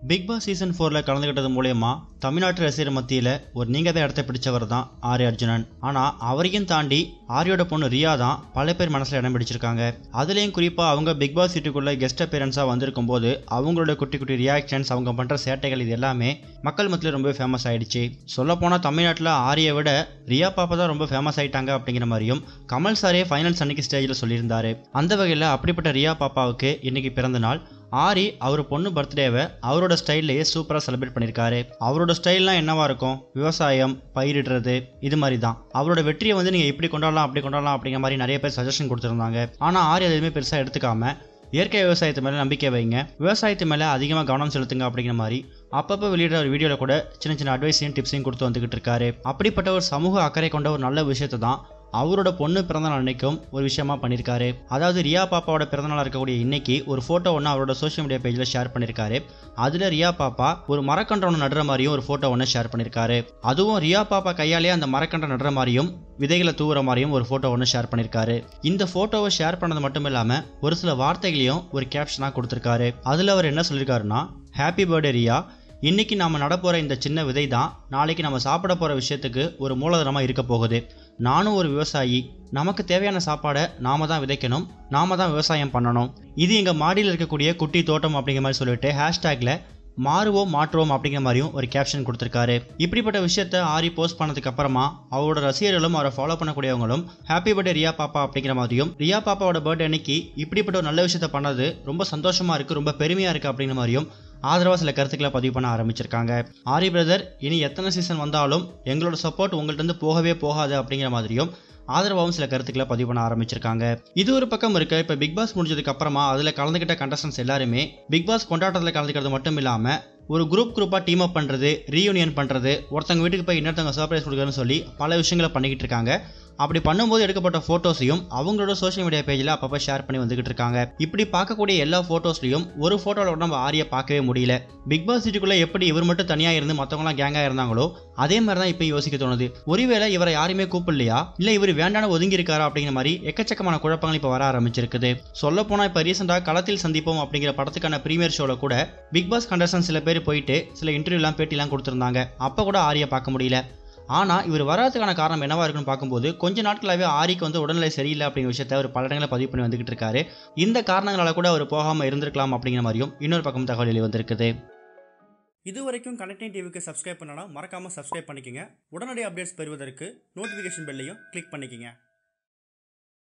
big Boss season ஃபோரில் கலந்துக்கிட்டது மூலயமா தமிழ்நாட்டு ரசிகர் மத்தியில் ஒரு நீங்கள் தான் இடத்த பிடிச்சவர் தான் ஆர்ய அர்ஜுனன் ஆனால் அவரையும் தாண்டி ஆரியோட பொண்ணு ரியா தான் பல பேர் மனசில் இடம் பிடிச்சிருக்காங்க அதுலேயும் குறிப்பாக அவங்க பிக் பாஸ் வீட்டுக்குள்ளே கெஸ்ட் அப்பியரன்ஸாக வந்திருக்கும் போது அவங்களோட குட்டி குட்டி ரியாக்ஷன்ஸ் அவங்க பண்ணுற சேட்டைகள் இது எல்லாமே மக்கள் மத்தியில் ரொம்ப ஃபேமஸ் ஆயிடுச்சு சொல்லப்போனால் தமிழ்நாட்டில் ஆரியை விட ரியா பாப்பா தான் ரொம்ப ஃபேமஸ் ஆயிட்டாங்க அப்படிங்கிற மாதிரியும் கமல் சாரே ஃபைனல்ஸ் அன்னைக்கு ஸ்டேஜில் சொல்லியிருந்தாரு அந்த வகையில் அப்படிப்பட்ட ரியா பாப்பாவுக்கு இன்னைக்கு பிறந்த நாள் ஆரி அவர் பொண்ணு பர்த்டேவை அவரோட ஸ்டைல்லையே சூப்பராக செலிப்ரேட் பண்ணியிருக்காரு அவரோட ஸ்டைல்லாம் என்னவா இருக்கும் விவசாயம் பயிரிடுறது இது மாதிரி தான் அவரோட வெற்றியை வந்து நீங்கள் இப்படி கொண்டாடலாம் அப்படி கொண்டாடலாம் அப்படிங்கிற மாதிரி நிறைய பேர் சஜஷன் கொடுத்துருந்தாங்க ஆனால் ஆரி எதுவுமே பெருசாக எடுத்துக்காம இயற்கை விவசாயத்து மேலே நம்பிக்கை வைங்க விவசாயத்து மேலே அதிகமாக கவனம் செலுத்துங்க அப்படிங்கிற மாதிரி அப்பப்போ வெளியிடுற ஒரு வீடியோவில் கூட சின்ன சின்ன அட்வைஸையும் டிப்ஸையும் கொடுத்து வந்துகிட்டு இருக்காரு அப்படிப்பட்ட ஒரு சமூக அக்கறை கொண்ட ஒரு நல்ல விஷயத்தை தான் அவரோட பொண்ணு பிறந்தநாள் அன்னைக்கும் ஒரு விஷயமா பண்ணியிருக்காரு அதாவது ரியா பாப்பாவோட பிறந்தநாள் இருக்கக்கூடிய இன்னைக்கு ஒரு ஃபோட்டோ ஒன்று அவரோட சோஷியல் மீடியா பேஜில் ஷேர் பண்ணியிருக்காரு அதில் ரியா பாப்பா ஒரு மரக்கன்றை ஒன்று நடுற மாதிரியும் ஒரு ஃபோட்டோ ஒன்று ஷேர் பண்ணியிருக்காரு அதுவும் ரியா பாப்பா கையாலே அந்த மரக்கன்றை நடுற மாதிரியும் விதைகளை தூவுற மாதிரியும் ஒரு ஃபோட்டோ ஒன்று ஷேர் பண்ணியிருக்காரு இந்த ஃபோட்டோவை ஷேர் பண்ணது மட்டும் இல்லாமல் ஒரு சில வார்த்தைகளையும் ஒரு கேப்ஷனாக கொடுத்துருக்காரு அதில் அவர் என்ன சொல்லியிருக்காருன்னா ஹாப்பி பர்த்டே ரியா இன்னைக்கு நாம நடப்போற இந்த சின்ன விதை தான் நாளைக்கு நம்ம சாப்பிட போற விஷயத்துக்கு ஒரு மூலதனமா இருக்க போகுது நானும் ஒரு விவசாயி நமக்கு தேவையான சாப்பாடை நாம தான் விதைக்கணும் நாம தான் விவசாயம் பண்ணணும் இது எங்க மாடியில் இருக்கக்கூடிய குட்டி தோட்டம் அப்படிங்கிற மாதிரி சொல்லிட்டு ஹேஷ்டேக்ல மாறுவோம் மாற்றுவோம் அப்படிங்கிற மாதிரியும் ஒரு கேப்ஷன் கொடுத்துருக்காரு இப்படிப்பட்ட விஷயத்த ஆரி போஸ்ட் பண்ணதுக்கு அப்புறமா அவரோட ரசிகர்களும் அவரை ஃபாலோ பண்ணக்கூடியவங்களும் ஹாப்பி பர்த்டே ரியா பாப்பா அப்படிங்கிற மாதிரியும் ரியா பாப்பாவோட பர்த்டே அன்னைக்கு இப்படிப்பட்ட ஒரு நல்ல விஷயத்த பண்ணது ரொம்ப சந்தோஷமா இருக்கு ரொம்ப பெருமையா இருக்கு அப்படிங்கிற மாதிரியும் ஆதரவாக சில கருத்துக்களை பதிவு பண்ண ஆரம்பிச்சிருக்காங்க ஆரி பிரதர் இனி எத்தனை சீசன் வந்தாலும் எங்களோட சப்போர்ட் உங்கள்ட்ட இருந்து போகவே போகாது அப்படிங்கிற மாதிரியும் ஆதரவாகவும் சில கருத்துக்களை பதிவு பண்ண ஆரம்பிச்சிருக்காங்க இது ஒரு பக்கம் இருக்க இப்போ பிக் பாஸ் முடிஞ்சதுக்கு அப்புறமா அதில் கலந்துக்கிட்ட கண்டஸ்டன்ஸ் எல்லாருமே பிக் பாஸ் கொண்டாட்டத்தில் கலந்துக்கிறது மட்டும் இல்லாமல் ஒரு குரூப் குரூப்பாக டீம் அப் பண்ணுறது ரீயூனியன் பண்ணுறது ஒருத்தவங்க வீட்டுக்கு போய் இன்னொருத்தவங்க சர்ப்ரைஸ் கொடுக்குறதுன்னு சொல்லி பல விஷயங்களை பண்ணிக்கிட்டு இருக்காங்க அப்படி பண்ணும்போது எடுக்கப்பட்ட ஃபோட்டோஸையும் அவங்களோட சோஷியல் மீடியா பேஜில் அப்பப்போ ஷேர் பண்ணி வந்துகிட்டு இருக்காங்க இப்படி பார்க்கக்கூடிய எல்லா ஃபோட்டோஸ்லையும் ஒரு ஃபோட்டோவில் நம்ம ஆரியை பார்க்கவே முடியல பிக் பாஸ் சிட்டிக்குள்ளே எப்படி இவர் மட்டும் தனியாக இருந்து மற்றவங்களாம் கேங்காக இருந்தாங்களோ அதே மாதிரி தான் இப்போ யோசிக்க தோணுது ஒருவேளை இவரை யாருமே கூப்பிடலையா இல்லை இவர் வேண்டான ஒதுங்கி இருக்காரா அப்படிங்கிற மாதிரி எக்கச்சக்கமான குழப்பங்கள் இப்போ வர ஆரம்பிச்சிருக்குது சொல்ல போனால் இப்போ ரீசெண்டாக களத்தில் சந்திப்போம் அப்படிங்கிற படத்துக்கான ப்ரீமியர் ஷோவில் கூட பிக் பாஸ் கண்டஸ்டன் சில பேர் போயிட்டு சில இன்டர்வியூலாம் பேட்டிலாம் கொடுத்துருந்தாங்க அப்போ கூட ஆரியை பார்க்க முடியல ஆனால் இவர் வராதுக்கான காரணம் என்னவா இருக்குன்னு பார்க்கும்போது கொஞ்ச நாட்களாகவே ஆரிக்கு வந்து உடல்நிலை சரியில்லை அப்படிங்கிற விஷயத்த அவர் பல இடங்களில் பதிவு பண்ணி வந்துகிட்டு இருக்காரு இந்த காரணங்களால கூட அவர் போகாமல் இருந்திருக்கலாம் அப்படிங்கிற மாதிரியும் இன்னொரு பக்கம் தகவல் வெளி வந்திருக்குது இது வரைக்கும் கனெக்டிங் டிவிக்கு சப்ஸ்கிரைப் பண்ணனா மறக்காமல் சப்ஸ்கிரைப் பண்ணிக்கங்க உடனடி அப்டேட்ஸ் பெறுவதற்கு நோட்டிஃபிகேஷன் பெல்லையும் கிளிக் பண்ணிக்கங்க